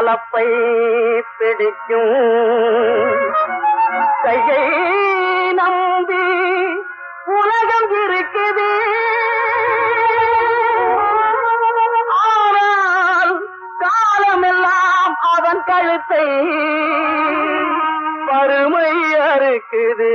கலப்பை பிடிக்கும் கையை நம்பி உலகம் இருக்குது ஆனால் காலமெல்லாம் அவன் கழுத்தை வறுமை அறுக்குது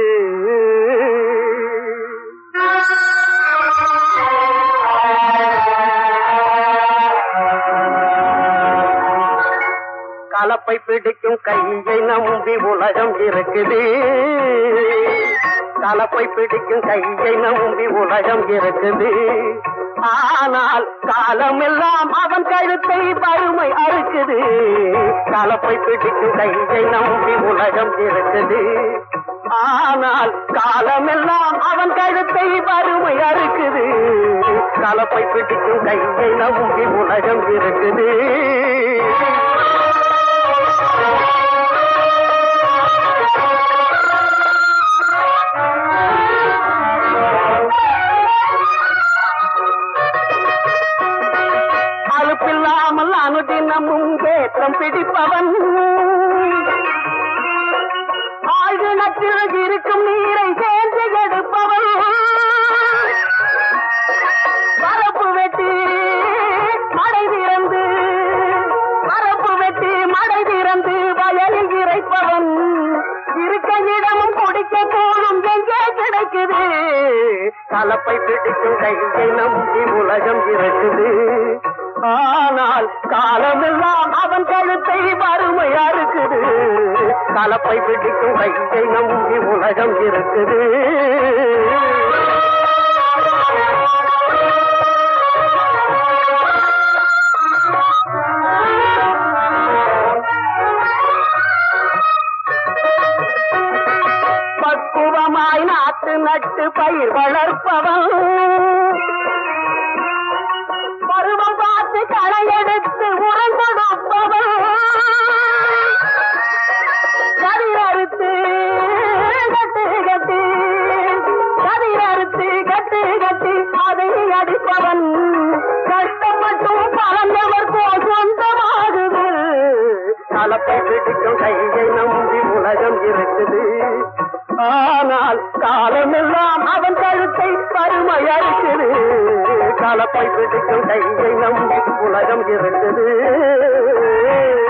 கலப்பை பிடிக்கும் கையை நம்பி உலகம் இருக்குது கலப்பை பிடிக்கும் கையை நம்பி உலகம் இருக்குது ஆனால் காலமெல்லாம் அவன் கழுத்தை வறுமை அறுக்குது கலப்பை பிடிக்கும் கையை நம்பி உலகம் இருக்குது ஆனால் காலமெல்லாம் அவன் கழுத்தை வறுமை அறுக்குது கலப்பை பிடிக்கும் கையை நம்பி உலகம் இருக்குது அலுப்பில்லாமல் அனுதினமும் ஏற்றம் பிடிப்பவன் ஆழ்கிணத்தில் இருக்கும் நீரை சேர்ந்து எடுப்பவன் பரப்பு வெட்டி மடை திறந்து பரப்பு வெட்டி மடை திறந்து வயலில் இறைப்பவன் இருக்க இடமும் குடிக்க போலும் எங்கே கிடைக்குது கலப்பை பிடிக்கும் கையை நம்பி உலகம் இருக்குது ஆனால் காலமெல்லாம் அவன் கழுத்தை வறுமை அறுக்குது கலப்பை பிடிக்கும் கையை நம்பி உலகம் இருக்குது பக்குவமாய் நாட்டு நட்டு பயிர் வளர்ப்பவன் பருவம் பார்த்து களை எடுத்து உரம் கொடுப்பவன் கதிர் அறுத்து கட்டு கட்டி கதிர் அறுத்து கட்டு கட்டி அதை அடிப்பவன் கஷ்டப்பட்டும் பறந்தவர்க்கோ சொந்தமாகுது கலப்பை பிடிக்கும் கையை நம்பி உலகம் இருக்குது ஆனால் காலமெல்லாம் அவன் கழுத்தை வறுமை அறுக்குது கலப்பை பிடிக்கும் கையை நம்பி உலகம் இருக்குது